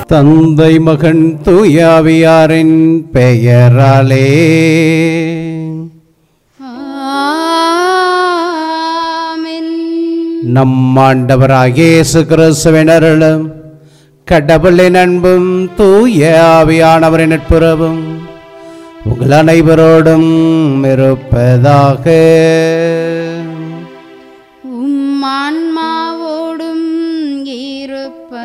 தந்தை மகன் தூயாவியாரின் பெயராலே ஆமென் நம் ஆண்டவராகிய இயேசு கிறிஸ்துவினர்களும் கடவுளின் அன்பும் தூய ஆவியானவரின் நட்புறவும் உங்கள் அனைவரோடும் இருப்பதாக உம் ஆன்மாவோடும் இருப்பராக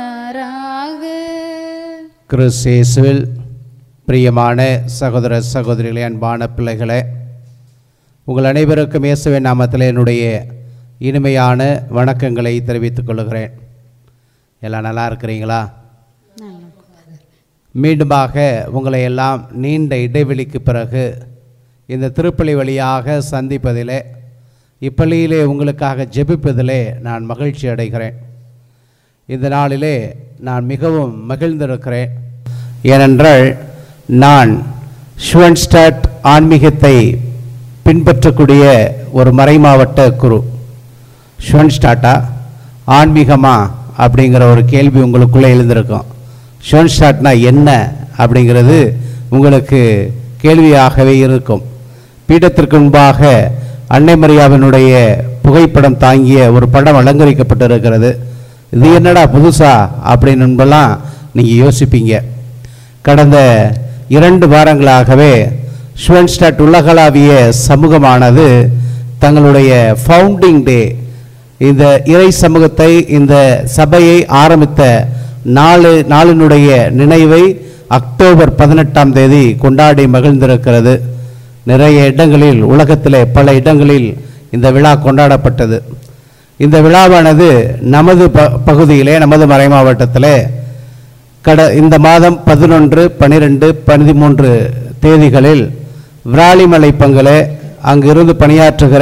கிறிஸ்தேசுவில் பிரியமான சகோதர சகோதரிகளே அன்பான பிள்ளைகளே உங்கள் அனைவருக்கும் இயேசுவின் நாமத்தில் என்னுடைய இனிமையான வணக்கங்களை தெரிவித்துக் கொள்கிறேன் எல்லாம் நல்லா இருக்கிறீங்களா மீண்டுமாக உங்களை எல்லாம் நீண்ட இடைவெளிக்கு பிறகு இந்த திருப்பலி வழியாக சந்திப்பதிலே இப்பள்ளியிலே உங்களுக்காக ஜெபிப்பதிலே நான் மகிழ்ச்சி அடைகிறேன் இந்த நாளிலே நான் மிகவும் மகிழ்ந்திருக்கிறேன் ஏனென்றால் நான் ஷுவன்ஸ்டாட் ஆன்மீகத்தை பின்பற்றக்கூடிய ஒரு மறைமாவட்ட குரு ஷுவன்ஸ்டாட்டா ஆன்மீகமா அப்படிங்கிற ஒரு கேள்வி உங்களுக்குள்ளே எழுந்திருக்கும் ஷுவன்ஸ்டாட்னா என்ன அப்படிங்கிறது உங்களுக்கு கேள்வியாகவே இருக்கும் பீடத்திற்கு முன்பாக அன்னை மரியாவினுடைய புகைப்படம் தாங்கிய ஒரு படம் அலங்கரிக்கப்பட்டிருக்கிறது இது என்னடா புதுசா அப்படின்னு என்பெல்லாம் நீங்கள் யோசிப்பீங்க கடந்த இரண்டு வாரங்களாகவே ஷுவன்ஸ்டாட் உலகளாவிய சமூகமானது தங்களுடைய ஃபவுண்டிங் டே இந்த இறை சமூகத்தை இந்த சபையை ஆரம்பித்த நாலு நாளினுடைய நினைவை அக்டோபர் பதினெட்டாம் தேதி கொண்டாடி மகிழ்ந்திருக்கிறது நிறைய இடங்களில் உலகத்திலே பல இடங்களில் இந்த விழா கொண்டாடப்பட்டது இந்த விழாவானது நமது ப பகுதியிலே நமது மறை மாவட்டத்திலே கட இந்த மாதம் பதினொன்று பன்னிரெண்டு பதிமூன்று தேதிகளில் விராலிமலை பங்கிலே அங்கிருந்து பணியாற்றுகிற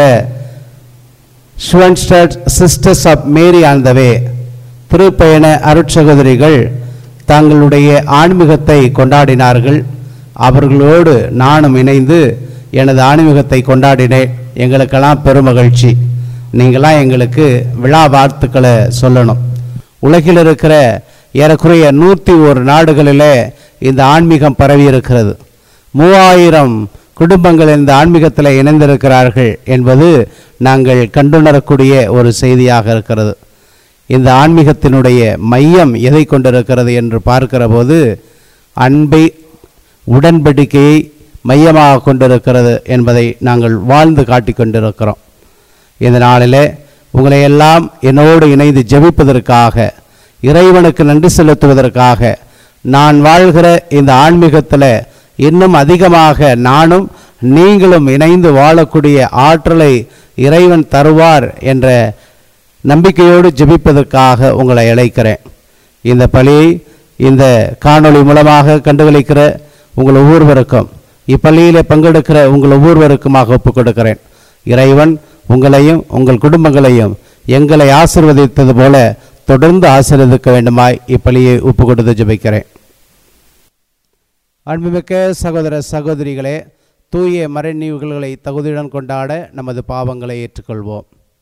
Schoenstatt sisters of Mary on the way திருப்பயண அருட்சகோதரிகள் தங்களுடைய ஆன்மீகத்தை கொண்டாடினார்கள் அவர்களோடு நானும் இணைந்து எனது ஆன்மீகத்தை கொண்டாடினேன் எங்களுக்கெல்லாம் பெருமகிழ்ச்சி நீங்களாம் எங்களுக்கு விழா வாழ்த்துக்களை சொல்லணும் உலகில் இருக்கிற ஏறக்குறைய நூற்றி ஒரு நாடுகளிலே இந்த ஆன்மீகம் பரவி இருக்கிறது மூவாயிரம் குடும்பங்கள் இந்த ஆன்மீகத்தில் இணைந்திருக்கிறார்கள் என்பது நாங்கள் கண்டுணரக்கூடிய ஒரு செய்தியாக இருக்கிறது இந்த ஆன்மீகத்தினுடைய மையம் எதை கொண்டிருக்கிறது என்று பார்க்கிற போது அன்பை உடன்படிக்கையை மையமாக கொண்டிருக்கிறது என்பதை நாங்கள் வாழ்ந்து காட்டிக் கொண்டிருக்கிறோம் இந்த நாளிலே உங்களை எல்லாம் என்னோடு இணைந்து ஜெபிப்பதற்காக இறைவனுக்கு நன்றி செலுத்துவதற்காக நான் வாழ்கிற இந்த ஆன்மீகத்தில் இன்னும் அதிகமாக நானும் நீங்களும் இணைந்து வாழக்கூடிய ஆற்றலை இறைவன் தருவார் என்ற நம்பிக்கையோடு ஜெபிப்பதற்காக உங்களை அழைக்கிறேன் இந்த பலியை இந்த காணொளி மூலமாக கண்டுகளிக்கிற உங்கள் ஒவ்வொருவருக்கும் இப்பள்ளியிலே பங்கெடுக்கிற உங்கள் ஒவ்வொருவருக்குமாக ஒப்புக் கொடுக்கிறேன் இறைவன் உங்களையும் உங்கள் குடும்பங்களையும் எங்களை ஆசீர்வதித்தது போல தொடர்ந்து ஆசீர்வதிக்க வேண்டுமாய் இப்பள்ளியை ஒப்பு கொடுத்து ஜெபிக்கிறேன் அன்புமிக்க சகோதர சகோதரிகளே தூய மறைநீவுகளை தகுதியுடன் கொண்டாட நமது பாவங்களை ஏற்றுக்கொள்வோம்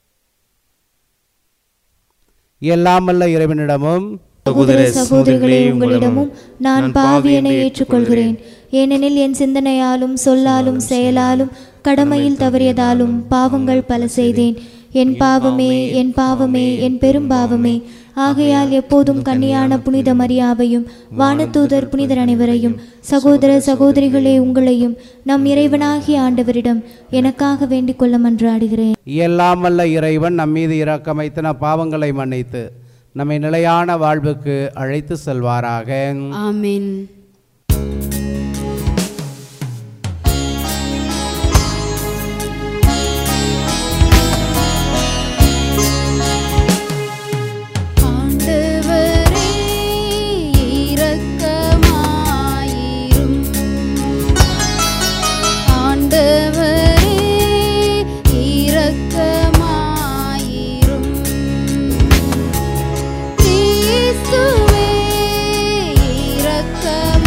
எல்லாமல்ல இறைவனிடமும் சகோதர சகோதரிகளே உங்களிடமும் நான் பாவியனை ஏற்றுக்கொள்கிறேன் ஏனெனில் என் சிந்தனையாலும் சொல்லாலும் செயலாலும் கடமையில் தவறியதாலும் பாவங்கள் பல செய்தேன் என் பாவமே என் பாவமே என் பெரும் பாவமே ஆகையால் எப்போதும் கன்னியான புனித மரியாவையும் வானதூதர் புனிதர் அனைவரையும் சகோதர சகோதரிகளே உங்களையும் நம் இறைவனாகிய ஆண்டவரிடம் எனக்காக வேண்டிக் கொள்ள மன்றாடுகிறேன் எல்லாமல்ல இறைவன் நம் மீது இரக்கம் வைத்து நம் பாவங்களை மன்னித்து நம்மை நிலையான வாழ்வுக்கு அழைத்து செல்வாராக ஆமென் ஆண்டவரே இரக்கமாயிரும் ஆண்டவரே இரக்கமாயிரும் கிறிஸ்துவே இரக்கமாயிரும்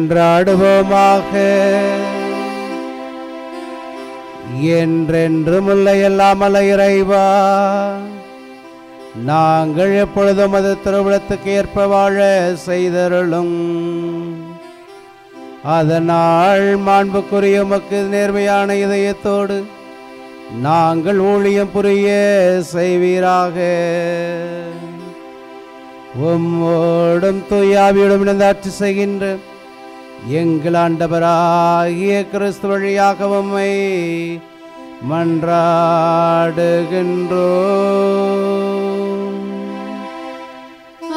மன்றாடுவோமாக என்றென்றும் உள்ள எல்லாமல்ல இறைவா நாங்கள் எப்பொழுதும் அது திருவிழத்துக்கு ஏற்ப வாழ செய்தருளும் அதனால் மாண்புக்குரிய உமக்கு நேர்மையான இதயத்தோடு நாங்கள் ஊழியம் புரிய செய்வீராக உம்மோடும் தூயாவியோடும் இணைந்து ஆட்சி செய்கின்ற எங்கள் ஆண்டவராகிய கிறிஸ்து வழியாக உம்மை மன்றாடுகின்றோம்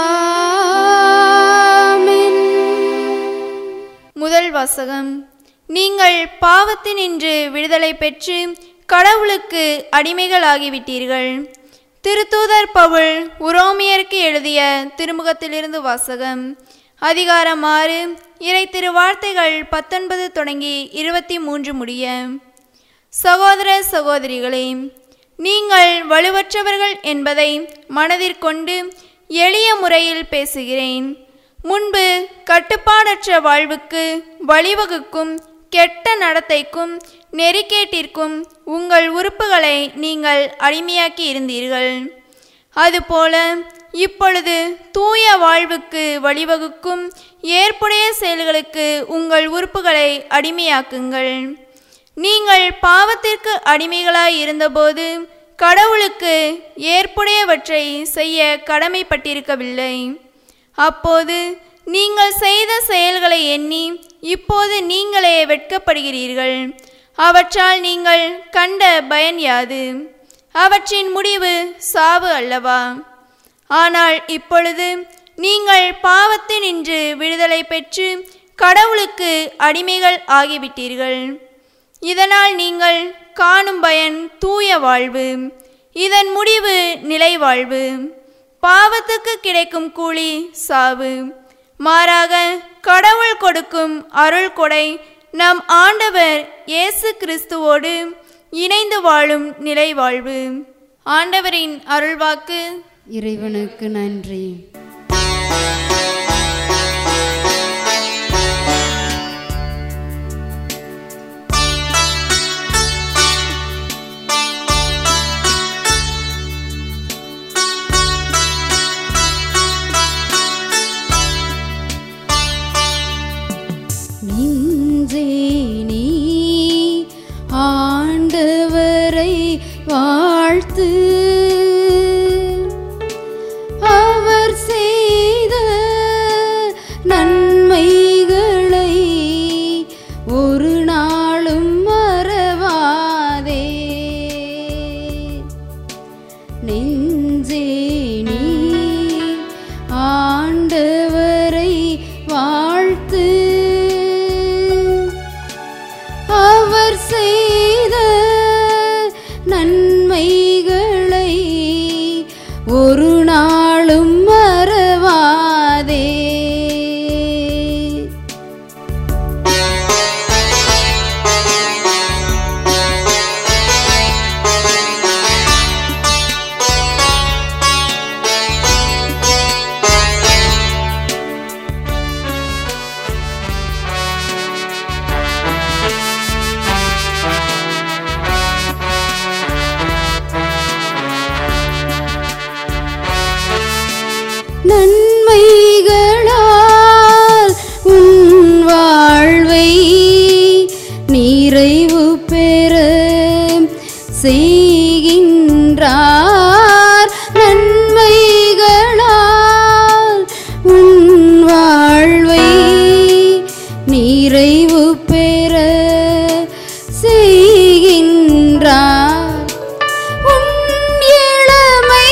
ஆமென் முதல் வாசகம் நீங்கள் பாவத்தினின்று விடுதலை பெற்று கடவுளுக்கு அடிமைகளாகிவிட்டீர்கள் திருத்தூதர் பவுல் உரோமியருக்கு எழுதிய திருமுகத்திலிருந்து வாசகம் அதிகாரம் ஆறு இறை திருவார்த்தைகள் பத்தொன்பது தொடங்கி இருபத்தி மூன்று முடிய சகோதர சகோதரிகளே நீங்கள் வலுவற்றவர்கள் என்பதை மனதிற்கொண்டு எளிய முறையில் பேசுகிறேன் முன்பு கட்டுப்பாடற்ற வாழ்வுக்கு வழிவகுக்கும் கெட்ட நடத்தைக்கும் நெறிக்கேட்டிற்கும் உங்கள் உறுப்புகளை நீங்கள் அடிமையாக்கி இருந்தீர்கள் அதுபோல இப்பொழுது தூய வாழ்வுக்கு வழிவகுக்கும் ஏற்புடைய செயல்களுக்கு உங்கள் உறுப்புகளை அடிமையாக்குங்கள் நீங்கள் பாவத்திற்கு அடிமைகளாய் இருந்தபோது கடவுளுக்கு ஏற்புடையவற்றை செய்ய கடமைப்பட்டிருக்கவில்லை அப்போது நீங்கள் செய்த செயல்களை எண்ணி இப்போது நீங்களே வெட்கப்படுகிறீர்கள் அவற்றால் நீங்கள் கண்ட பயன் யாது அவற்றின் முடிவு சாவு அல்லவா ஆனால் இப்பொழுது நீங்கள் பாவத்தினின்று விடுதலை பெற்று கடவுளுக்கு அடிமைகள் ஆகிவிட்டீர்கள் இதனால் நீங்கள் காணும் பயன் தூய வாழ்வு இதன் முடிவு நிலை வாழ்வு பாவத்துக்கு கிடைக்கும் கூலி சாவு மாறாக கடவுள் கொடுக்கும் அருள் கொடை நம் ஆண்டவர் இயேசு கிறிஸ்துவோடு இணைந்து வாழும் நிலை வாழ்வு ஆண்டவரின் அருள்வாக்கு இறைவனுக்கு நன்றி நெஞ்சே நீ ஆண்டவரை வாழ்த்து அவர் செய்த நன்மைகளை ஒரு நாளும் மறவாதே நெஞ்சே நீ ஆண்டவரை வாழ்த்து அவர் செய்த நன்மைகளை ஒரு நாளும் மறவாதே நன்மைகளால் உன் வாழ்வை நிறைவு பெற செய்கின்றார் நன்மைகளால் உன் வாழ்வை நிறைவு பெற செய்கின்றார் உன் இளமை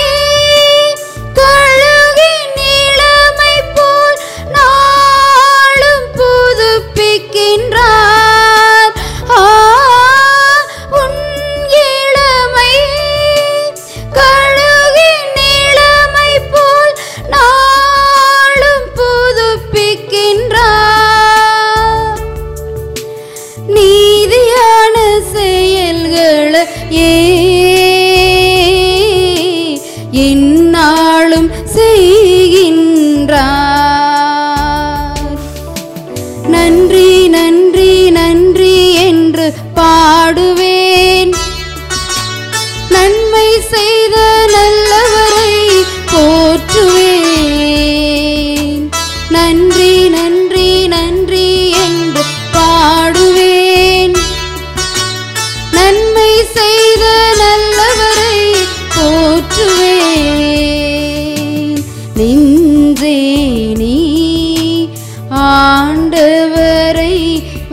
கழுகின் இளமை போல் நாளும் புதுப்பிக்கின்றார் ஆ, உன் இளமை கழுகின் இளமை போல் நாளும் புதுப்பிக்கின்றார் நீதியான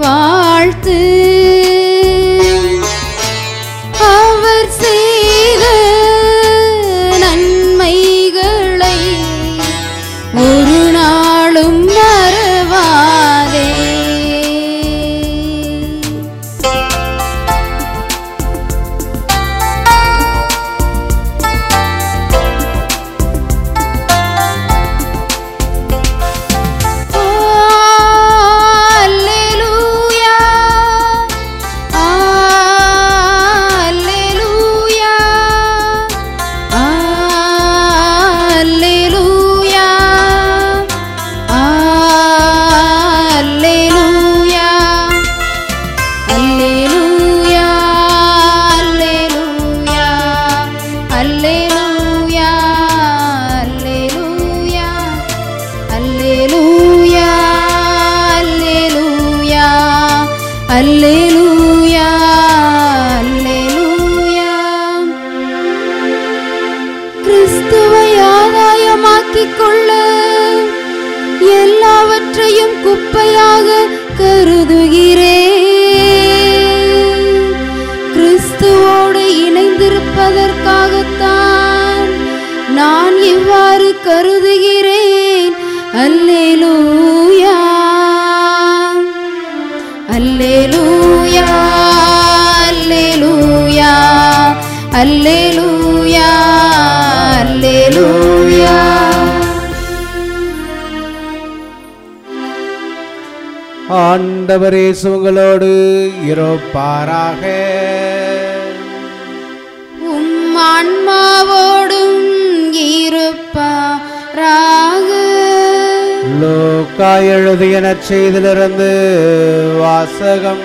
வாழ்த்து அவர் செய்த நன்மைகளை ஒரு நாளும் மறவாதே Alleluia. Alleluia. Alleluia. Alleluia. Alleluia. Alleluia. Alleluia. Alleluia. Alleluia. Alleluia. Alleluia. கிறிஸ்துவை ஆதாயமாக்கிக் கொள்ள எல்லாவற்றையும் குப்பையாக கருதுகிறேன் கிறிஸ்துவோடு இணைந்திருப்பதற்காகத்தான் நான் இவ்வாறு கருதுகிறேன் அல்லேலூயா அல்லேலூயா அல்லேலூயா அல்லேலூயா அல்லேலூயா ஆண்டவரே உங்களோடு இருப்பாராக உம் ஆன்மாவோடும் இருப்பாராக லூக்கா எழுதிய நற்செய்திலிருந்து வாசகம்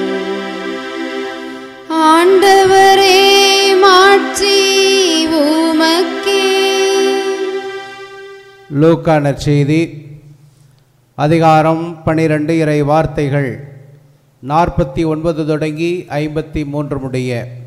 ஆண்டவரே மாட்சி உமக்கே லூக்கா நற்செய்தி அதிகாரம் பனிரெண்டு இறை வார்த்தைகள் நாற்பத்தி ஒன்பது தொடங்கி ஐம்பத்தி மூன்று முடிய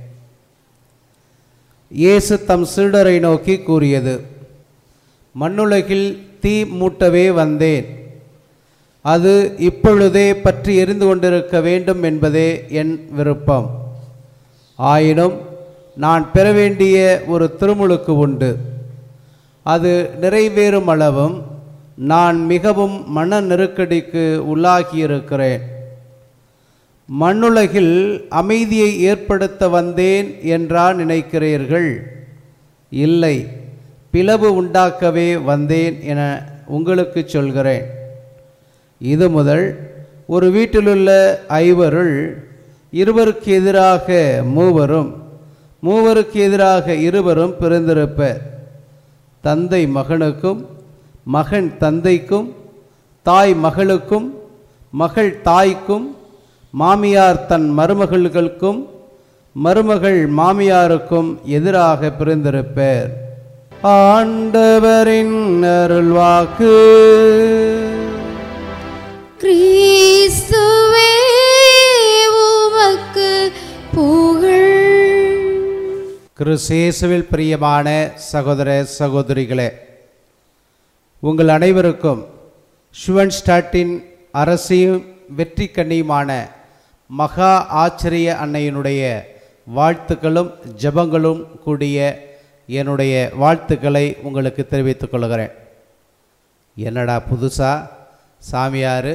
இயேசு தம் சீடரை நோக்கி கூறியது மண்ணுலகில் தீ மூட்டவே வந்தேன் அது இப்பொழுதே பற்றி எரிந்து கொண்டிருக்க வேண்டும் என்பதே என் விருப்பம் ஆயினும் நான் பெற வேண்டிய ஒரு திருமுழுக்கு உண்டு அது நிறைவேறும் அளவும் நான் மிகவும் மன நெருக்கடிக்கு உள்ளாகியிருக்கிறேன் மண்ணுலகில் அமைதியை ஏற்படுத்த வந்தேன் என்றா நினைக்கிறீர்கள் இல்லை பிளவு உண்டாக்கவே வந்தேன் என உங்களுக்கு சொல்கிறேன் இது முதல் ஒரு வீட்டிலுள்ள ஐவருள் இருவருக்கு எதிராக மூவரும் மூவருக்கு எதிராக இருவரும் பிறந்திருப்பர் தந்தை மகனுக்கும் மகன் தந்தைக்கும் தாய் மகளுக்கும் மகள் தாய்க்கும் மாமியார் தன் மருமகள்களுக்கும் மருமகள் மாமியாருக்கும் எதிராக பிறந்திருப்பர் ஆண்டவரின் அருள்வாக்கு கிறிஸ்துவே உமக்கு புகழ் கிறிஸ்தேசுவில் பிரியமான சகோதர சகோதரிகளே உங்கள் அனைவருக்கும் ஷுவன்ஸ்டாட்டின் அரசியும் வெற்றி கண்ணியுமான மகா ஆச்சரிய அன்னையினுடைய வாழ்த்துக்களும் ஜெபங்களும் கூடிய என்னுடைய வாழ்த்துக்களை உங்களுக்கு தெரிவித்துக் கொள்கிறேன் என்னடா புதுசா சாமியார்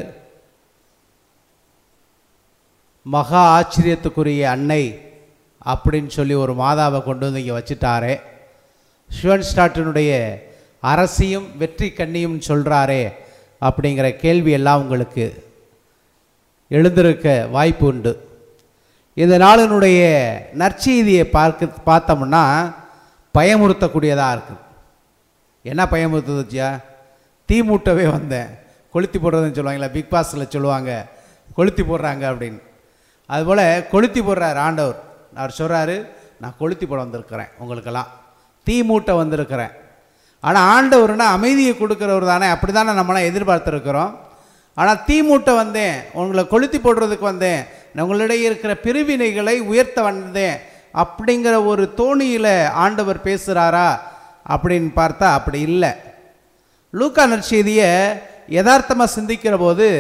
மகா ஆச்சரியத்துக்குரிய அன்னை அப்படின்னு சொல்லி ஒரு மாதாவை கொண்டு வந்து இங்கே வச்சுட்டாரே ஷுவன்ஸ்டாட்டினுடைய அரசியும் வெற்றி கண்ணியும் சொல்கிறாரே அப்படிங்கிற கேள்வி எல்லாம் உங்களுக்கு எழுந்திருக்க வாய்ப்பு உண்டு இந்த நாளினுடைய நற்செய்தியை பார்க்க பார்த்தோம்னா பயமுறுத்தக்கூடியதாக இருக்குது என்ன பயமுறுத்துதுச்சியா தீ மூட்டவே வந்தேன் கொளுத்தி போடுறதுன்னு சொல்லுவாங்களா பிக் பாஸில் சொல்லுவாங்க கொளுத்தி போடுறாங்க அப்படின்னு அதுபோல் கொளுத்தி போடுறார் ஆண்டவர் அவர் சொல்கிறாரு நான் கொளுத்தி போட வந்திருக்கிறேன் உங்களுக்கெல்லாம் தீ மூட்டை வந்திருக்கிறேன் ஆனால் ஆண்டவர்னா அமைதியை கொடுக்குறவர் தானே அப்படி தானே நம்மளாம் எதிர்பார்த்துருக்குறோம் ஆனால் தீ மூட்டை வந்தேன் உங்களை கொளுத்தி போடுறதுக்கு வந்தேன் நான் உங்களிடையே இருக்கிற பிரிவினைகளை உயர்த்த வந்தேன் அப்படிங்கிற ஒரு தோணியில் ஆண்டவர் பேசுகிறாரா அப்படின்னு பார்த்தா அப்படி இல்லை லூக்கா நற்செய்தியை யதார்த்தமாக சிந்திக்கிற போது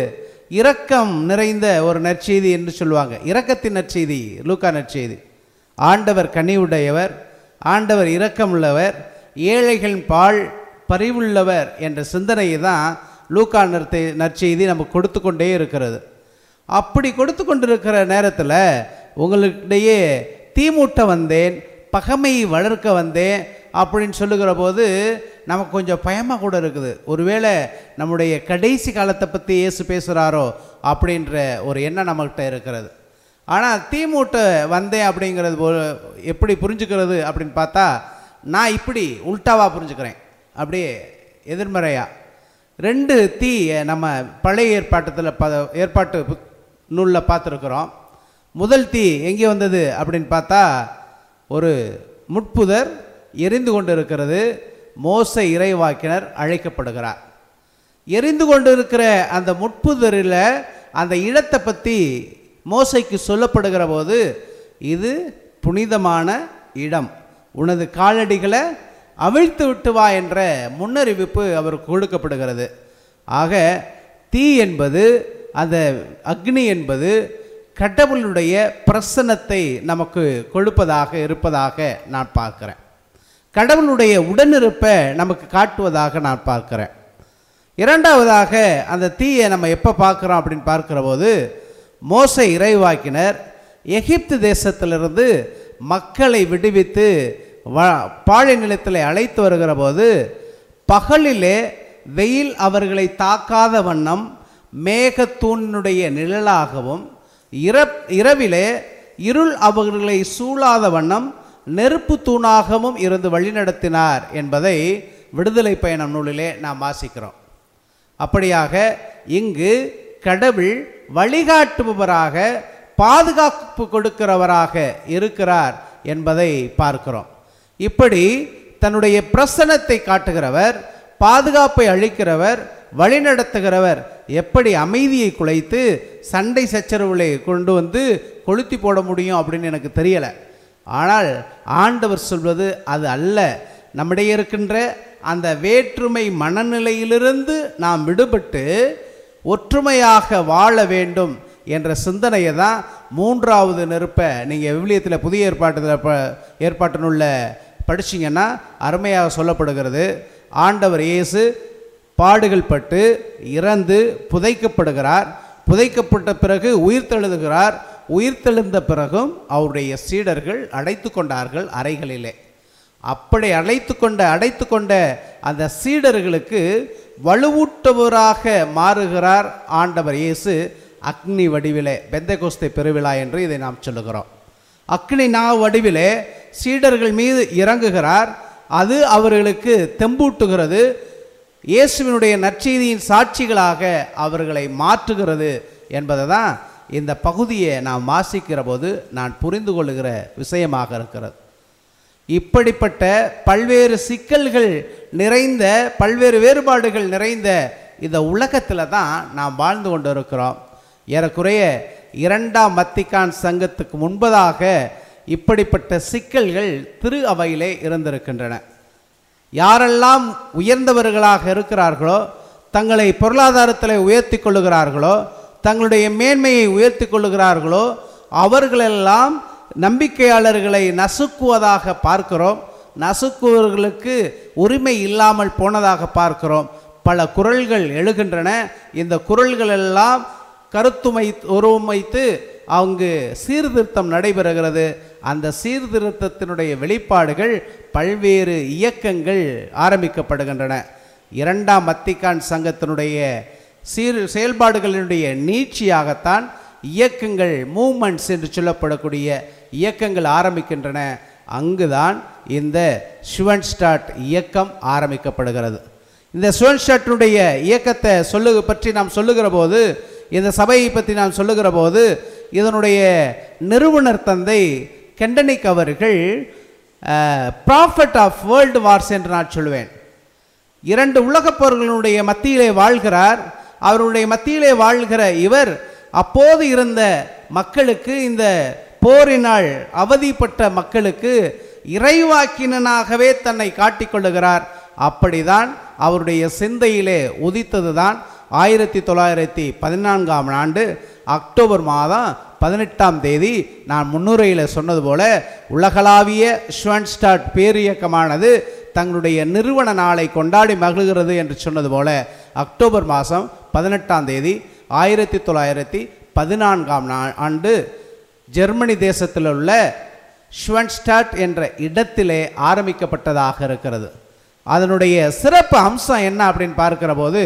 இரக்கம் நிறைந்த ஒரு நற்செய்தி என்று சொல்லுவாங்க இரக்கத்தின் நற்செய்தி லூக்கா நற்செய்தி ஆண்டவர் கனிவுடையவர் ஆண்டவர் இரக்கமுள்ளவர் ஏழைகளின் பால் பரிவுள்ளவர் என்ற சிந்தனையை தான் லூக்கா நற்செய் நற்செய்தி நமக்கு கொடுத்து கொண்டே இருக்கிறது அப்படி கொடுத்து கொண்டிருக்கிற நேரத்தில் உங்களுக்கிடையே தீமூட்ட வந்தேன் பகைமையை வளர்க்க வந்தேன் அப்படின்னு சொல்லுகிற போது நமக்கு கொஞ்சம் பயமாக கூட இருக்குது ஒருவேளை நம்முடைய கடைசி காலத்தை பற்றி இயேசு பேசுகிறாரோ அப்படின்ற ஒரு எண்ணம் நம்மகிட்ட இருக்கிறது ஆனால் தீமூட்ட வந்தேன் அப்படிங்கிறது போல எப்படி புரிஞ்சுக்கிறது அப்படின்னு பார்த்தா நான் இப்படி உல்டாவாக புரிஞ்சுக்கிறேன் அப்படியே எதிர்மறையாக ரெண்டு தீ நம்ம பழைய ஏற்பாட்டத்தில் ப ஏற்பாட்டு புத்- நூலில் பார்த்துருக்குறோம் முதல் தீ எங்கே வந்தது அப்படின்னு பார்த்தா ஒரு முட்புதர் எரிந்து கொண்டு இருக்கிறது மோச இறைவாக்கினர் அழைக்கப்படுகிறார் எரிந்து கொண்டிருக்கிற அந்த முட்புதரில் அந்த இடத்தை பற்றி மோசைக்கு சொல்லப்படுகிற போது இது புனிதமான இடம் உனது காலடிகளை அவிழ்த்து விட்டு வா என்ற முன்னறிவிப்பு அவருக்கு கொடுக்கப்படுகிறது ஆக தீ என்பது அந்த அக்னி என்பது கடவுளுடைய பிரசன்னத்தை நமக்கு கொடுப்பதாக இருப்பதாக நான் பார்க்கிறேன் கடவுளுடைய உடனிருப்பை நமக்கு காட்டுவதாக நான் பார்க்கிறேன் இரண்டாவதாக அந்த தீயை நம்ம எப்போ பார்க்குறோம் அப்படின்னு பார்க்கிற போது மோசை இறைவாக்கினர் எகிப்து தேசத்திலிருந்து மக்களை விடுவித்து வ பாழை நிலத்தில் அழைத்து வருகிற போது பகலிலே வெயில் அவர்களை தாக்காத வண்ணம் மேகத்தூணினுடைய நிழலாகவும் இர இரவிலே இருள் அவர்களை சூழாத வண்ணம் நெருப்பு தூணாகவும் இருந்து வழிநடத்தினார் என்பதை விடுதலை பயணம் நூலிலே நாம் வாசிக்கிறோம் அப்படியாக இங்கு கடவுள் வழிகாட்டுபவராக பாதுகாப்பு கொடுக்கிறவராக இருக்கிறார் என்பதை பார்க்கிறோம் இப்படி தன்னுடைய பிரசனத்தை காட்டுகிறவர் பாதுகாப்பை அளிக்கிறவர் வழிநடத்துகிறவர் எப்படி அமைதியை குலைத்து சண்டை சச்சரவுகளை கொண்டு வந்து கொளுத்தி போட முடியும் அப்படின்னு எனக்கு தெரியலை ஆனால் ஆண்டவர் சொல்வது அது அல்ல நம்மிடையே இருக்கின்ற அந்த வேற்றுமை மனநிலையிலிருந்து நாம் விடுபட்டு ஒற்றுமையாக வாழ வேண்டும் என்ற சிந்தனையை தான் மூன்றாவது நெருப்பை நீங்கள் விவிலியத்தில் புதிய ஏற்பாட்டில் ப ஏற்பாட்டு நூலில் படிச்சீங்கன்னா அருமையாக சொல்லப்படுகிறது ஆண்டவர் இயேசு பாடுகள் பட்டு இறந்து புதைக்கப்படுகிறார் புதைக்கப்பட்ட பிறகு உயிர்த்தெழுதுகிறார் உயிர்த்தெழுந்த பிறகும் அவருடைய சீடர்கள் அடைத்து கொண்டார்கள் அறைகளிலே அப்படி அழைத்து கொண்ட அடைத்து கொண்ட அந்த சீடர்களுக்கு வலுவூட்டுபவராக மாறுகிறார் ஆண்டவர் இயேசு அக்னி வடிவிலே பெந்தகோஸ்தை பெருவிழா என்று இதை நாம் சொல்லுகிறோம் அக்னி நா வடிவிலே சீடர்கள் மீது இறங்குகிறார் அது அவர்களுக்கு தெம்பூட்டுகிறது இயேசுவினுடைய நற்செய்தியின் சாட்சிகளாக அவர்களை மாற்றுகிறது என்பதை தான் இந்த பகுதியை நாம் வாசிக்கிற போது நான் புரிந்து கொள்ளுகிற விஷயமாக இருக்கிறது இப்படிப்பட்ட பல்வேறு சிக்கல்கள் நிறைந்த பல்வேறு வேறுபாடுகள் நிறைந்த இந்த உலகத்தில் தான் நாம் வாழ்ந்து கொண்டு இருக்கிறோம் ஏறக்குறைய இரண்டாம் வத்திக்கான் சங்கத்துக்கு முன்பதாக இப்படிப்பட்ட சிக்கல்கள் திரு அவையிலே இருந்திருக்கின்றன யாரெல்லாம் உயர்ந்தவர்களாக இருக்கிறார்களோ தங்களை பொருளாதாரத்தில் உயர்த்தி கொள்ளுகிறார்களோ தங்களுடைய மேன்மையை உயர்த்தி கொள்ளுகிறார்களோ அவர்களெல்லாம் நம்பிக்கையாளர்களை நசுக்குவதாக பார்க்கிறோம் நசுக்குவர்களுக்கு உரிமை இல்லாமல் போனதாக பார்க்கிறோம் பல குரல்கள் எழுகின்றன இந்த குரல்கள் எல்லாம் கருத்துமை உருவமைத்து அங்கு சீர்திருத்தம் நடைபெறுகிறது அந்த சீர்திருத்தத்தினுடைய வெளிப்பாடுகள் பல்வேறு இயக்கங்கள் ஆரம்பிக்கப்படுகின்றன இரண்டாம் வத்திக்கான் சங்கத்தினுடைய சீர் செயல்பாடுகளினுடைய நீட்சியாகத்தான் இயக்கங்கள் மூமெண்ட்ஸ் என்று சொல்லப்படக்கூடிய இயக்கங்கள் ஆரம்பிக்கின்றன அங்குதான் இந்த ஸ்டாட் இயக்கம் ஆரம்பிக்கப்படுகிறது இந்த ஸ்டாட்டினுடைய இயக்கத்தை சொல்லு பற்றி நாம் சொல்லுகிற போது இந்த சபையை பற்றி நாம் சொல்லுகிற போது இதனுடைய நிறுவனர் தந்தை கெண்டனிக் அவர்கள் ப்ராஃபட் ஆஃப் வேர்ல்டு வார்ஸ் என்று நான் சொல்லுவேன் இரண்டு உலகப் போர்களுடைய மத்தியிலே வாழ்கிறார் அவருடைய மத்தியிலே வாழ்கிற இவர் அப்போது இருந்த மக்களுக்கு இந்த போரினால் அவதிப்பட்ட மக்களுக்கு இறைவாக்கினனாகவே தன்னை காட்டிக்கொள்ளுகிறார் அப்படிதான் அவருடைய சிந்தையிலே உதித்ததுதான் ஆயிரத்தி தொள்ளாயிரத்தி பதினான்காம் ஆண்டு அக்டோபர் மாதம் பதினெட்டாம் தேதி நான் முன்னுரையில் சொன்னது போல உலகளாவிய ஷுவன்ஸ்டாட் பேரியக்கமானது தங்களுடைய நிறுவன நாளை கொண்டாடி மகிழ்கிறது என்று சொன்னது போல அக்டோபர் மாதம் பதினெட்டாம் தேதி ஆயிரத்தி தொள்ளாயிரத்தி பதினான்காம் நா ஆண்டு ஜெர்மனி தேசத்தில் உள்ள ஷுவன்ஸ்டாட் என்ற இடத்திலே ஆரம்பிக்கப்பட்டதாக இருக்கிறது அதனுடைய சிறப்பு அம்சம் என்ன அப்படின்னு பார்க்கிற போது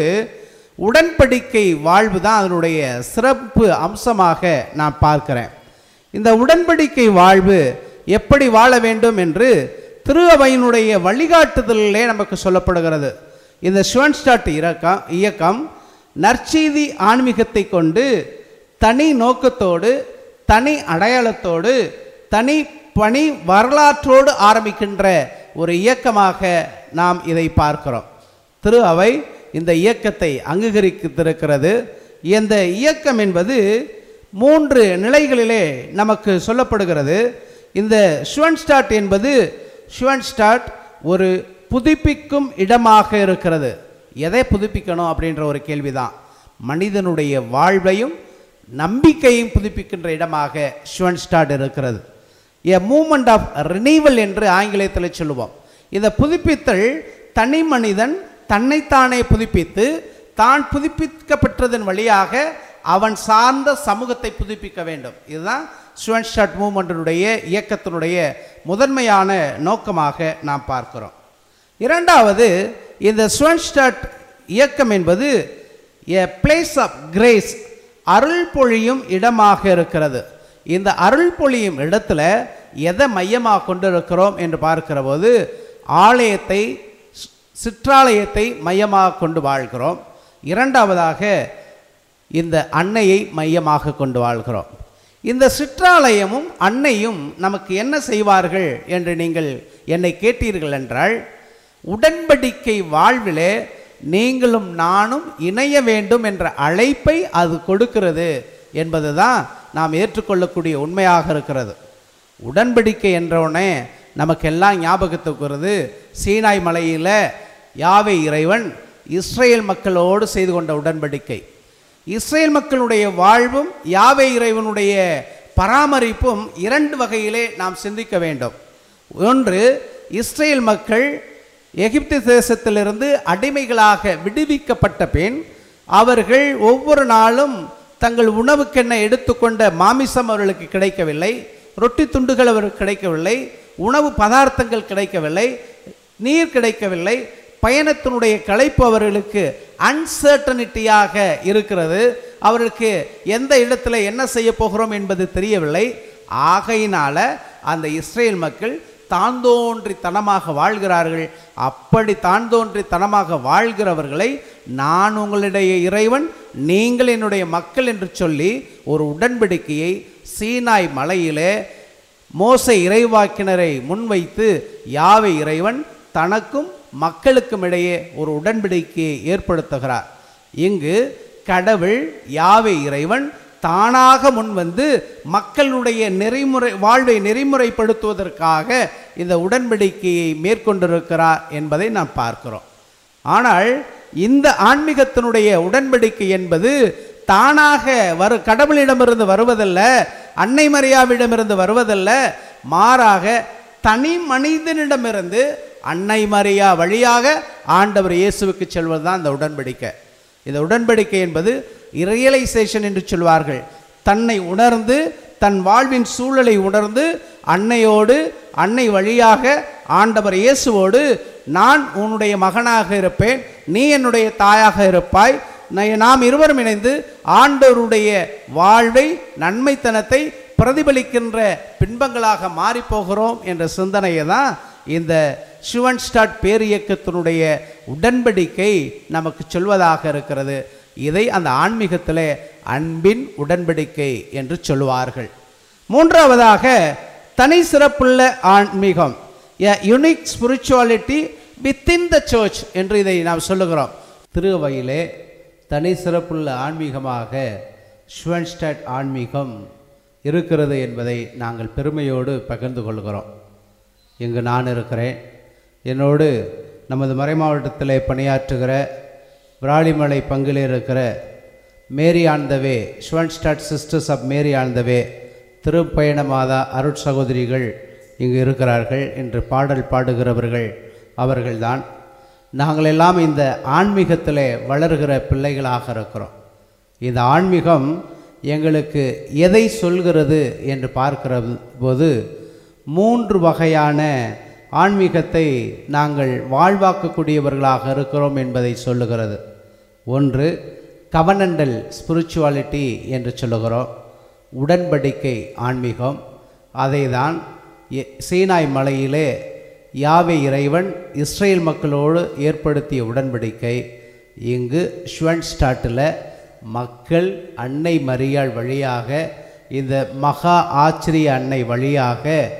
உடன்படிக்கை வாழ்வு தான் அதனுடைய சிறப்பு அம்சமாக நான் பார்க்கிறேன் இந்த உடன்படிக்கை வாழ்வு எப்படி வாழ வேண்டும் என்று திரு அவையினுடைய வழிகாட்டுதலிலே நமக்கு சொல்லப்படுகிறது இந்த ஷுவன்ஸ்டாட் இயக்கம் இயக்கம் நற்செய்தி ஆன்மீகத்தை கொண்டு தனி நோக்கத்தோடு தனி அடையாளத்தோடு தனி பணி வரலாற்றோடு ஆரம்பிக்கின்ற ஒரு இயக்கமாக நாம் இதை பார்க்கிறோம் திரு அவை இந்த இயக்கத்தை அங்கீகரித்திருக்கிறது இந்த இயக்கம் என்பது மூன்று நிலைகளிலே நமக்கு சொல்லப்படுகிறது இந்த ஷுவன்ஸ்டாட் என்பது ஷுவன்ஸ்டாட் ஒரு புதுப்பிக்கும் இடமாக இருக்கிறது எதை புதுப்பிக்கணும் அப்படின்ற ஒரு கேள்விதான் மனிதனுடைய வாழ்வையும் நம்பிக்கையும் புதுப்பிக்கின்ற இடமாக ஷுவன்ஸ்டாட் இருக்கிறது எ மூமெண்ட் ஆஃப் ரினிவல் என்று ஆங்கிலத்தில் சொல்லுவோம் இந்த புதுப்பித்தல் தனி மனிதன் தன்னைத்தானே புதுப்பித்து தான் புதுப்பிக்கப்பட்டதன் வழியாக அவன் சார்ந்த சமூகத்தை புதுப்பிக்க வேண்டும் இதுதான் ஸ்டுவன்ஸ்டாட் மூமெண்ட்டினுடைய இயக்கத்தினுடைய முதன்மையான நோக்கமாக நாம் பார்க்கிறோம் இரண்டாவது இந்த ஸ்டுவன்ஸ்டாட் இயக்கம் என்பது எ பிளேஸ் ஆஃப் கிரேஸ் அருள் பொழியும் இடமாக இருக்கிறது இந்த அருள் பொழியும் இடத்துல எதை மையமாக கொண்டு இருக்கிறோம் என்று பார்க்கிற போது ஆலயத்தை சி- சிற்றாலயத்தை மையமாக கொண்டு வாழ்கிறோம் இரண்டாவதாக இந்த அன்னையை மையமாக கொண்டு வாழ்கிறோம் இந்த சிற்றாலயமும் அன்னையும் நமக்கு என்ன செய்வார்கள் என்று நீங்கள் என்னை கேட்டீர்கள் என்றால் உடன்படிக்கை வாழ்விலே நீங்களும் நானும் இணைய வேண்டும் என்ற அழைப்பை அது கொடுக்கிறது என்பதுதான் நாம் ஏற்றுக்கொள்ளக்கூடிய உண்மையாக இருக்கிறது உடன்படிக்கை என்றவுடனே நமக்கெல்லாம் ஞாபகத்துக்கு வருது சீனாய் மலையில் யாவை இறைவன் இஸ்ரேல் மக்களோடு செய்து கொண்ட உடன்படிக்கை இஸ்ரேல் மக்களுடைய வாழ்வும் யாவை இறைவனுடைய பராமரிப்பும் இரண்டு வகையிலே நாம் சிந்திக்க வேண்டும் ஒன்று இஸ்ரேல் மக்கள் எகிப்து தேசத்திலிருந்து அடிமைகளாக விடுவிக்கப்பட்ட பின் அவர்கள் ஒவ்வொரு நாளும் தங்கள் உணவுக்கென்ன எடுத்துக்கொண்ட மாமிசம் அவர்களுக்கு கிடைக்கவில்லை ரொட்டி துண்டுகள் அவருக்கு கிடைக்கவில்லை உணவு பதார்த்தங்கள் கிடைக்கவில்லை நீர் கிடைக்கவில்லை பயணத்தினுடைய களைப்பு அவர்களுக்கு அன்சர்டனிட்டியாக இருக்கிறது அவர்களுக்கு எந்த இடத்துல என்ன செய்ய போகிறோம் என்பது தெரியவில்லை ஆகையினால அந்த இஸ்ரேல் மக்கள் தாந்தோன்றித்தனமாக வாழ்கிறார்கள் அப்படி தாந்தோன்றித்தனமாக வாழ்கிறவர்களை நான் உங்களுடைய இறைவன் நீங்கள் என்னுடைய மக்கள் என்று சொல்லி ஒரு உடன்படிக்கையை சீனாய் மலையிலே மோசை இறைவாக்கினரை முன்வைத்து யாவை இறைவன் தனக்கும் மக்களுக்கும் இடையே ஒரு உடன்படிக்கையை ஏற்படுத்துகிறார் இங்கு கடவுள் யாவை இறைவன் தானாக முன்வந்து மக்களுடைய நெறிமுறை வாழ்வை நெறிமுறைப்படுத்துவதற்காக இந்த உடன்படிக்கையை மேற்கொண்டிருக்கிறார் என்பதை நாம் பார்க்கிறோம் ஆனால் இந்த ஆன்மீகத்தினுடைய உடன்படிக்கை என்பது தானாக வரு கடவுளிடமிருந்து வருவதல்ல அன்னை மரியாவிடமிருந்து வருவதல்ல மாறாக தனி மனிதனிடமிருந்து அன்னை மரியா வழியாக ஆண்டவர் இயேசுவுக்கு செல்வதுதான் இந்த உடன்படிக்கை இந்த உடன்படிக்கை என்பது ரியலைசேஷன் என்று சொல்வார்கள் தன்னை உணர்ந்து தன் வாழ்வின் சூழலை உணர்ந்து அன்னையோடு அன்னை வழியாக ஆண்டவர் இயேசுவோடு நான் உன்னுடைய மகனாக இருப்பேன் நீ என்னுடைய தாயாக இருப்பாய் நா- நாம் இருவரும் இணைந்து ஆண்டவருடைய வாழ்வை நன்மைத்தனத்தை பிரதிபலிக்கின்ற பின்பங்களாக மாறிப்போகிறோம் என்ற சிந்தனையை தான் இந்த ஷுவன்ஸ்டாட் பேரியக்கத்தினுடைய உடன்படிக்கை நமக்கு சொல்வதாக இருக்கிறது இதை அந்த ஆன்மீகத்திலே அன்பின் உடன்படிக்கை என்று சொல்லுவார்கள் மூன்றாவதாக தனி சிறப்புள்ள ஆன்மீகம் a unique spirituality within the church என்று இதை நாம் சொல்லுகிறோம் திருவையிலே தனி சிறப்புள்ள ஆன்மீகமாக ஷுவன்ஸ்டாட் ஆன்மீகம் இருக்கிறது என்பதை நாங்கள் பெருமையோடு பகிர்ந்து கொள்கிறோம் இங்கு நான் இருக்கிறேன் என்னோடு நமது மறைமாவட்டத்தில் பணியாற்றுகிற விராலிமலை பங்கில் இருக்கிற Mary on the way Schoenstatt sisters of Mary on the way திருப்பயண மாதா அருட் சகோதரிகள் இங்கு இருக்கிறார்கள் என்று பாடல் பாடுகிறவர்கள் அவர்கள்தான் நாங்கள் எல்லாம் இந்த ஆன்மீகத்தில் வளர்கிற பிள்ளைகளாக இருக்கிறோம் இந்த ஆன்மீகம் எங்களுக்கு எதை சொல்கிறது என்று பார்க்கிற போது மூன்று வகையான ஆன்மீகத்தை நாங்கள் வாழ்வாக்கக்கூடியவர்களாக இருக்கிறோம் என்பதை சொல்லுகிறது ஒன்று கவனண்டல் ஸ்பிரிச்சுவாலிட்டி என்று சொல்லுகிறோம் உடன்படிக்கை ஆன்மீகம் அதை தான் எ- சீனாய் மலையிலே யாவே இறைவன் இஸ்ரேல் மக்களோடு ஏற்படுத்திய உடன்படிக்கை இங்கு ஷுவன்ஸ்டாட்டில் மக்கள் அன்னை மரியாள் வழியாக இந்த மகா ஆச்சரிய அன்னை வழியாக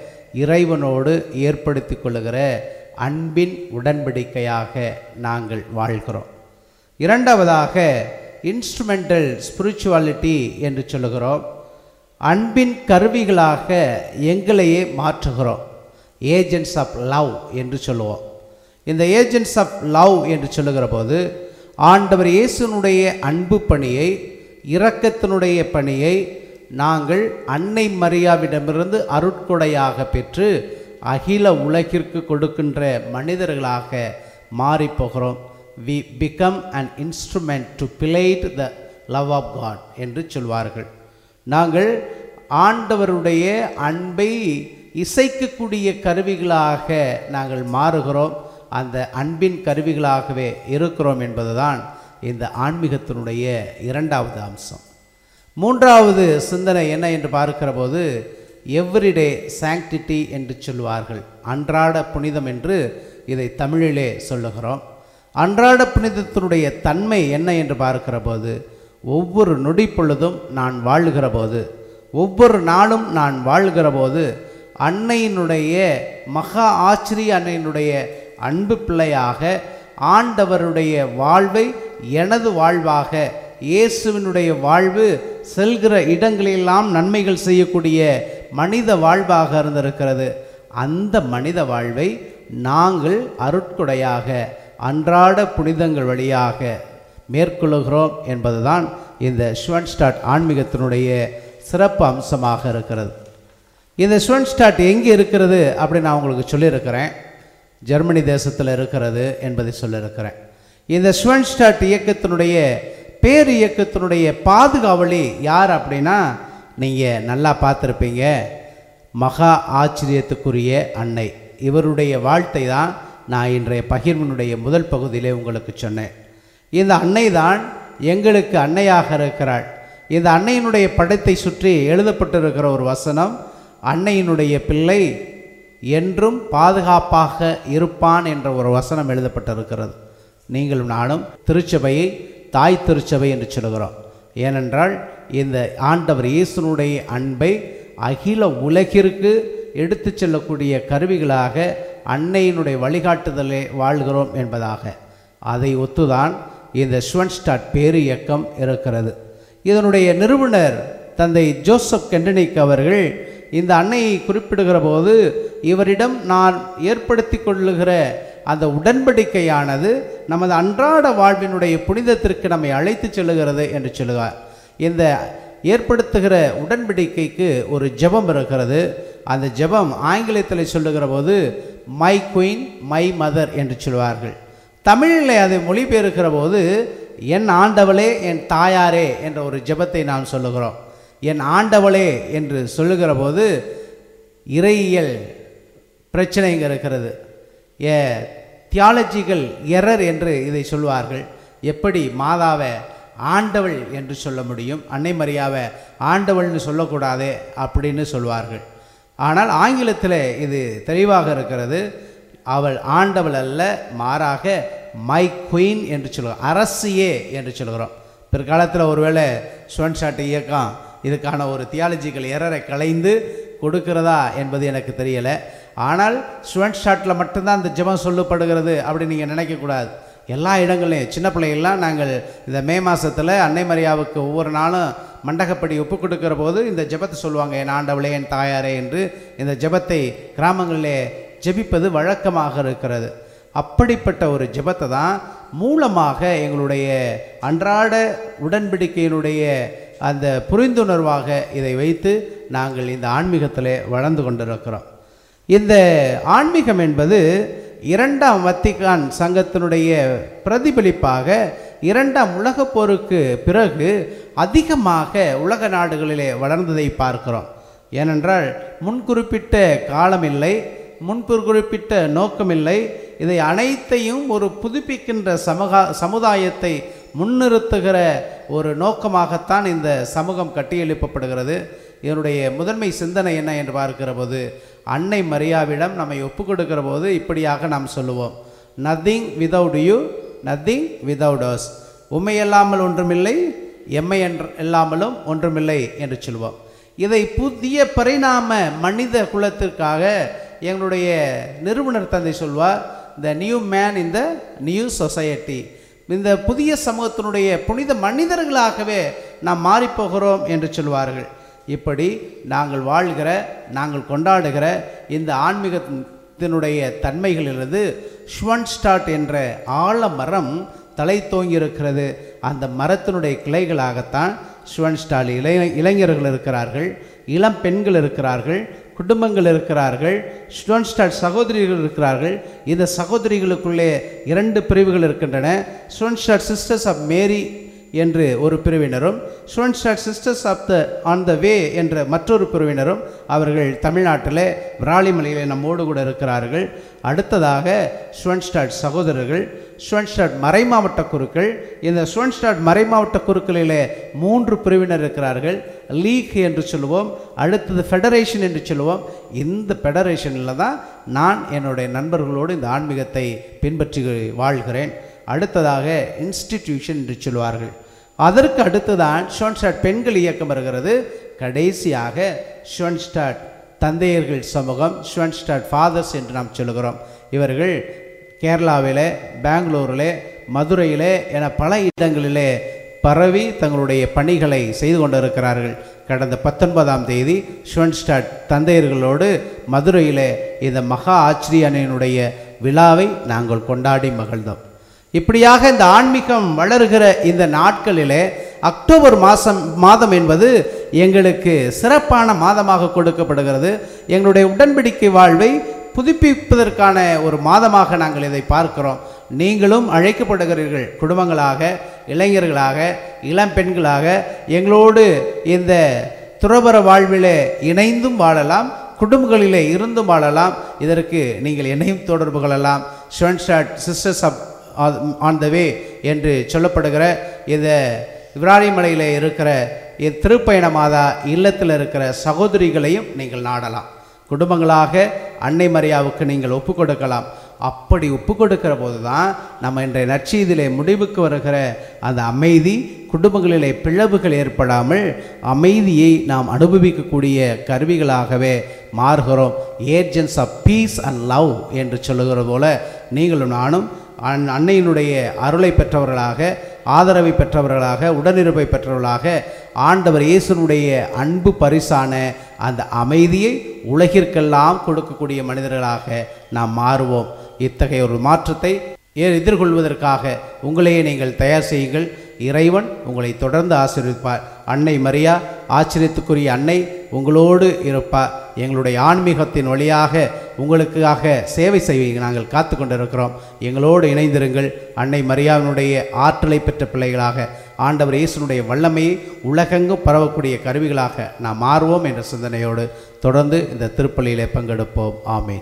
இறைவனோடு ஏற்படுத்தி கொள்ளுகிற அன்பின் உடன்படிக்கையாக நாங்கள் வாழ்கிறோம் இரண்டாவதாக இன்ஸ்ட்ருமெண்டல் ஸ்பிரிச்சுவாலிட்டி என்று சொல்லுகிறோம் அன்பின் கருவிகளாக எங்களையே மாற்றுகிறோம் ஏஜென்ட்ஸ் ஆஃப் லவ் என்று சொல்லுவோம் இந்த ஏஜென்ட்ஸ் ஆஃப் லவ் என்று சொல்லுகிற போது ஆண்டவர் இயேசுனுடைய அன்பு பணியை இரக்கத்தினுடைய பணியை நாங்கள் அன்னை மரியாவிடமிருந்து அருட்கொடையாக பெற்று அகில உலகிற்கு கொடுக்கின்ற மனிதர்களாக மாறிப் போகிறோம் we become an instrument to played the love of God என்று சொல்வார்கள் நாங்கள் ஆண்டவருடைய அன்பை இசைக்கக்கூடிய கருவிகளாக நாங்கள் மாறுகிறோம் அந்த அன்பின் கருவிகளாகவே இருக்கிறோம் என்பதுதான் இந்த ஆன்மீகத்தினுடைய இரண்டாவது அம்சம் மூன்றாவது சிந்தனை என்ன என்று பார்க்கிற போது எவ்ரிடே சாங்டிட்டி என்று சொல்வார்கள் அன்றாட புனிதம் என்று இதை தமிழிலே சொல்லுகிறோம் அன்றாட புனிதத்தினுடைய தன்மை என்ன என்று பார்க்கிற போது ஒவ்வொரு நொடி பொழுதும் நான் வாழுகிற போது ஒவ்வொரு நாளும் நான் வாழ்கிற போது அன்னையினுடைய மகா ஆச்சரிய அன்னையினுடைய அன்பு பிள்ளையாக ஆண்டவருடைய வாழ்வை எனது வாழ்வாக இயேசுவினுடைய வாழ்வு செல்கிற இடங்களெல்லாம் நன்மைகள் செய்யக்கூடிய மனித வாழ்வாக இருந்திருக்கிறது அந்த மனித வாழ்வை நாங்கள் அருட்கொடையாக அன்றாட புனிதங்கள் வழியாக மேற்கொள்ளுகிறோம் என்பதுதான் இந்த ஷுவன்ஸ்டாட் ஆன்மீகத்தினுடைய சிறப்பு அம்சமாக இருக்கிறது இந்த ஷுவன்ஸ்டாட் எங்கே இருக்கிறது அப்படின்னு நான் உங்களுக்கு சொல்லியிருக்கிறேன் ஜெர்மனி தேசத்தில் இருக்கிறது என்பதை சொல்லியிருக்கிறேன் இந்த ஷுவன்ஸ்டாட் இயக்கத்தினுடைய பேர் இயக்கத்தினுடைய பாதுகாவலி யார் அப்படின்னா நீங்கள் நல்லா பார்த்துருப்பீங்க மகா ஆச்சரியத்துக்குரிய அன்னை இவருடைய வாழ்த்தை தான் நான் இன்றைய பகிர்வினுடைய முதல் பகுதியிலே உங்களுக்கு சொன்னேன் இந்த அன்னை தான் எங்களுக்கு அன்னையாக இருக்கிறாள் இந்த அன்னையினுடைய படத்தை சுற்றி எழுதப்பட்டிருக்கிற ஒரு வசனம் அன்னையினுடைய பிள்ளை என்றும் பாதுகாப்பாக இருப்பான் என்ற ஒரு வசனம் எழுதப்பட்டிருக்கிறது நீங்களும் நானும் திருச்சபையை தாய் திருச்சபை என்று சொல்கிறோம் ஏனென்றால் இந்த ஆண்டவர் இயேசுனுடைய அன்பை அகில உலகிற்கு எடுத்துச் செல்லக்கூடிய கருவிகளாக அன்னையினுடைய வழிகாட்டுதலே வாழ்கிறோம் என்பதாக அதை ஒத்துதான் இந்த ஷுவன்ஸ்டாட் பேரு இயக்கம் இருக்கிறது இதனுடைய நிறுவனர் தந்தை ஜோசப் கெண்டனிக் அவர்கள் இந்த அன்னையை குறிப்பிடுகிற போது இவரிடம் நான் ஏற்படுத்தி கொள்ளுகிற அந்த உடன்படிக்கையானது நமது அன்றாட வாழ்வினுடைய புனிதத்திற்கு நம்மை அழைத்து செல்லுகிறது என்று சொல்லுவார் இந்த ஏற்படுத்துகிற உடன்படிக்கைக்கு ஒரு ஜெபம் இருக்கிறது அந்த ஜெபம் ஆங்கிலத்தில் சொல்லுகிற போது மை குயின் மை மதர் என்று சொல்வார்கள் தமிழில் அதை மொழிபெயர்க்கிற போது என் ஆண்டவளே என் தாயாரே என்ற ஒரு ஜெபத்தை நாம் சொல்லுகிறோம் என் ஆண்டவளே என்று சொல்லுகிற போது இறையியல் பிரச்சனை இங்கே இருக்கிறது ஏ தியாலஜிக்கல் எரர் என்று இதை சொல்வார்கள் எப்படி மாதாவை ஆண்டவள் என்று சொல்ல முடியும் அன்னை மரியாவை ஆண்டவள்னு சொல்லக்கூடாதே அப்படின்னு சொல்வார்கள் ஆனால் ஆங்கிலத்தில் இது தெளிவாக இருக்கிறது அவள் ஆண்டவள் அல்ல மாறாக மை குயின் என்று சொல்கிறோம் அரசியே என்று சொல்கிறோம் பிற்காலத்தில் ஒருவேளை ஸ்வன்ஷாட் இயக்கம் இதுக்கான ஒரு தியாலஜிக்கல் எரரை களைந்து கொடுக்கிறதா என்பது எனக்கு தெரியலை ஆனால் ஸ்டூடெண்ட் ஷாட்டில் மட்டும்தான் இந்த ஜெபம் சொல்லப்படுகிறது அப்படின்னு நீங்கள் நினைக்கக்கூடாது எல்லா இடங்களையும் சின்ன பிள்ளைகள்லாம் நாங்கள் இந்த மே மாதத்தில் அன்னை மரியாவுக்கு ஒவ்வொரு நாளும் மண்டகப்படி ஒப்பு கொடுக்கிற போது இந்த ஜெபத்தை சொல்லுவாங்க என் ஆண்டவளே என் தாயாரே என்று இந்த ஜெபத்தை கிராமங்களிலே ஜெபிப்பது வழக்கமாக இருக்கிறது அப்படிப்பட்ட ஒரு ஜெபத்தை தான் மூலமாக எங்களுடைய அன்றாட உடன்படிக்கையினுடைய அந்த புரிந்துணர்வாக இதை வைத்து நாங்கள் இந்த ஆன்மீகத்தில் வளர்ந்து கொண்டிருக்கிறோம் இந்த ஆன்மீகம் என்பது இரண்டாம் வத்திகான் சங்கத்தினுடைய பிரதிபலிப்பாக இரண்டாம் உலகப் போருக்கு பிறகு அதிகமாக உலக நாடுகளிலே வளர்ந்ததை பார்க்கிறோம் ஏனென்றால் முன்குறிப்பிட்ட காலமில்லை முன்பு குறிப்பிட்ட நோக்கமில்லை இதை அனைத்தையும் ஒரு புதுப்பிக்கின்ற சமூகா சமுதாயத்தை முன்னிறுத்துகிற ஒரு நோக்கமாகத்தான் இந்த சமூகம் கட்டியெழுப்பப்படுகிறது இதனுடைய முதன்மை சிந்தனை என்ன என்று பார்க்கிற போது அன்னை மரியாவிடம் நம்மை ஒப்புக் கொடுக்கிற போது இப்படியாக நாம் சொல்லுவோம் nothing without you nothing without us உண்மையல்லாமல் ஒன்றுமில்லை எம்மை என்று இல்லாமலும் ஒன்றுமில்லை என்று சொல்லுவோம் இதை புதிய பரிணாம மனித குலத்திற்காக எங்களுடைய நிறுவனர் தந்தை சொல்வார் the new man in the new society இந்த புதிய சமூகத்தினுடைய புனித மனிதர்களாகவே நாம் மாறிப்போகிறோம் என்று சொல்வார்கள் இப்படி நாங்கள் வாழ்கிற நாங்கள் கொண்டாடுகிற இந்த ஆன்மீகத்தினுடைய தன்மைகளிலிருந்து ஷ்வன்ஸ்டாட் என்ற ஆலமரம் தலை தோங்கியிருக்கிறது அந்த மரத்தினுடைய கிளைகளாகத்தான் ஷ்வன்ஸ்டால் இளைஞ இளைஞர்கள் இருக்கிறார்கள் இளம் பெண்கள் இருக்கிறார்கள் குடும்பங்கள் இருக்கிறார்கள் ஸ்டோன்ஸ்டாட் சகோதரிகள் இருக்கிறார்கள் இந்த சகோதரிகளுக்குள்ளே இரண்டு பிரிவுகள் இருக்கின்றன ஸ்டோன்ஸ்டாட் சிஸ்டர்ஸ் ஆஃப் மேரி என்று ஒரு பிரிவினரும் Schoenstatt sisters of the on the way என்ற மற்றொரு பிரிவினரும் அவர்கள் தமிழ்நாட்டில் விராலிமலையிலே நம்மோடு கூட இருக்கிறார்கள் அடுத்ததாக ஸ்டோன்ஸ்டாட் சகோதரர்கள் ஸ்டோன்ஸ்டாட் மறைமாவட்ட குருக்கள் இந்த ஸ்டோன்ஸ்டாட் மறைமாவட்ட குருக்களிலே மூன்று பிரிவினர் இருக்கிறார்கள் லீக் என்று சொல்லுவோம் அடுத்தது ஃபெடரேஷன் என்று சொல்லுவோம் இந்த ஃபெடரேஷனில் தான் நான் என்னுடைய நண்பர்களோடு இந்த ஆன்மீகத்தை பின்பற்றி வாழ்கிறேன் அடுத்ததாக இன்ஸ்டிடியூஷன் என்று சொல்வார்கள் அதற்கு அடுத்துதான் ஷோன்ஸ்டாட் பெண்கள் இயக்கம் வருகிறது கடைசியாக ஷோன்ஸ்டாட் தந்தையர்கள் சமூகம் ஷோன்ஸ்டாட் ஃபாதர்ஸ் என்று நாம் சொல்லுகிறோம் இவர்கள் கேரளாவிலே பெங்களூரிலே மதுரையிலே என பல இடங்களிலே பரவி தங்களுடைய பணிகளை செய்து கொண்டிருக்கிறார்கள் கடந்த பத்தொன்பதாம் தேதி ஷுவன்ஸ்டாட் தந்தையர்களோடு மதுரையிலே இந்த மகா ஆச்சரியனுடைய விழாவை நாங்கள் கொண்டாடி மகிழ்ந்தோம் இப்படியாக இந்த ஆன்மீகம் வளருகிற இந்த நாட்களிலே அக்டோபர் மாதம் மாதம் என்பது எங்களுக்கு சிறப்பான மாதமாக கொடுக்கப்படுகிறது எங்களுடைய உடன்படிக்கை வாழ்வை புதுப்பிப்பதற்கான ஒரு மாதமாக நாங்கள் இதை பார்க்கிறோம் நீங்களும் அழைக்கப்படுகிறீர்கள் குடும்பங்களாக இளைஞர்களாக இளம் பெண்களாக எங்களோடு இந்த துறவர வாழ்விலே இணைந்தும் வாழலாம் குடும்பங்களிலே இருந்தும் வாழலாம் இதற்கு நீங்கள் என்னையும் தொடர்பு கொள்ளலாம் Schoenstatt sisters of on the way என்று சொல்லப்படுகிற இந்த விராலிமலையில் இருக்கிற இத் திருப்பயண மாதா இல்லத்தில் இருக்கிற சகோதரிகளையும் நீங்கள் நாடலாம் குடும்பங்களாக அன்னை மரியாவுக்கு நீங்கள் ஒப்பு கொடுக்கலாம் அப்படி ஒப்பு கொடுக்கிற போது தான் நம்ம இன்றைய நற்செய்தியிலே முடிவுக்கு வருகிற அந்த அமைதி குடும்பங்களிலே பிளவுகள் ஏற்படாமல் அமைதியை நாம் அனுபவிக்கக்கூடிய கருவிகளாகவே மாறுகிறோம் agents of peace and love என்று சொல்லுகிறது போல நீங்களும் நானும் அன் அன்னையினுடைய அருளை பெற்றவர்களாக ஆதரவை பெற்றவர்களாக உடனிருப்பை பெற்றவர்களாக ஆண்டவர் இயேசுனுடைய அன்பு பரிசான அந்த அமைதியை உலகிற்கெல்லாம் கொடுக்கக்கூடிய மனிதர்களாக நாம் மாறுவோம் இத்தகைய ஒரு மாற்றத்தை ஏ- எதிர்கொள்வதற்காக உங்களையே நீங்கள் தயார் செய்யுங்கள் இறைவன் உங்களை தொடர்ந்து ஆசீர்வதிப்பார் அன்னை மரியா ஆச்சரியத்துக்குரிய அன்னை உங்களோடு இருப்பார் எங்களுடைய ஆன்மீகத்தின் வழியாக உங்களுக்காக சேவை செய்ய நாங்கள் காத்து கொண்டிருக்கிறோம் எங்களோடு இணைந்திருங்கள் அன்னை மரியாவினுடைய ஆற்றலை பெற்ற பிள்ளைகளாக ஆண்டவர் இயேசுனுடைய வல்லமையை உலகெங்கும் பரவக்கூடிய கருவிகளாக நாம் மாறுவோம் என்ற சிந்தனையோடு தொடர்ந்து இந்த திருப்பலியிலே பங்கெடுப்போம் ஆமீன்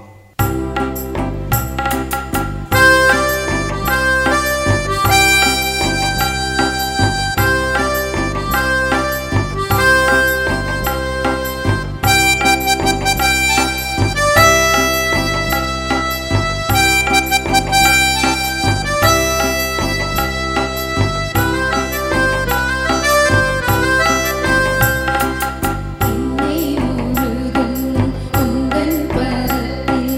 என்னை முழுதும் உந்தன் பதத்தில்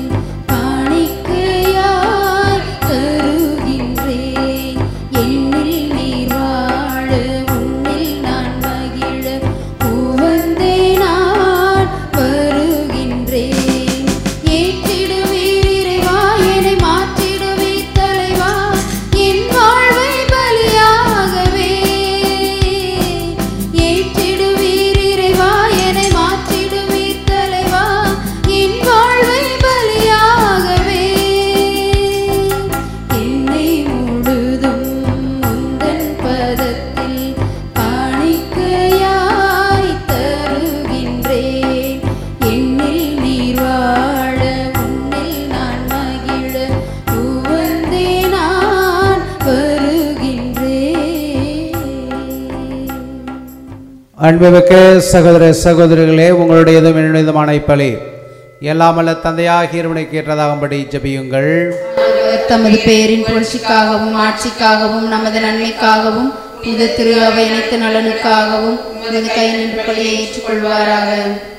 அன்புமிக்க சகோதர சகோதரிகளே உங்களுடையதும் என்னுடையதுமான இப்பலி எல்லாமல்ல தந்தையாக இறைவனுக்கு ஏற்றதாகும்படி ஜெபியுங்கள் ஆண்டவர் தமது பெயரின் புகழ்ச்சிக்காகவும் ஆட்சிக்காகவும் நமது நன்மைக்காகவும் இது திரு அவை அனைத்து நலனுக்காகவும் உமது கை நின்று பலியை ஏற்றுக்கொள்வாராக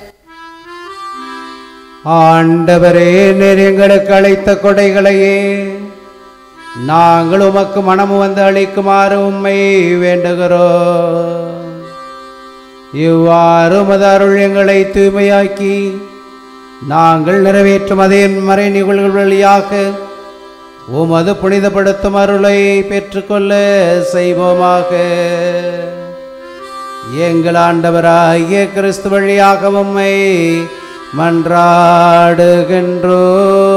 ஆண்டவரே நீர் எங்களுக்கு அழைத்த கொடைகளையே நாங்கள் உமக்கு மனமு வந்து அளிக்குமாறு உம்மை வேண்டுகிறோம் இவ்வாறு உமது அருள் எங்களை தூய்மையாக்கி நாங்கள் நிறைவேற்றும் அதே மறை நிகழ்வுகள் வழியாக உமது புனிதப்படுத்தும் அருளை பெற்றுக்கொள்ள செய்வோமாக எங்கள் ஆண்டவராகிய கிறிஸ்து வழியாக உம்மை மன்றாடுகின்றோ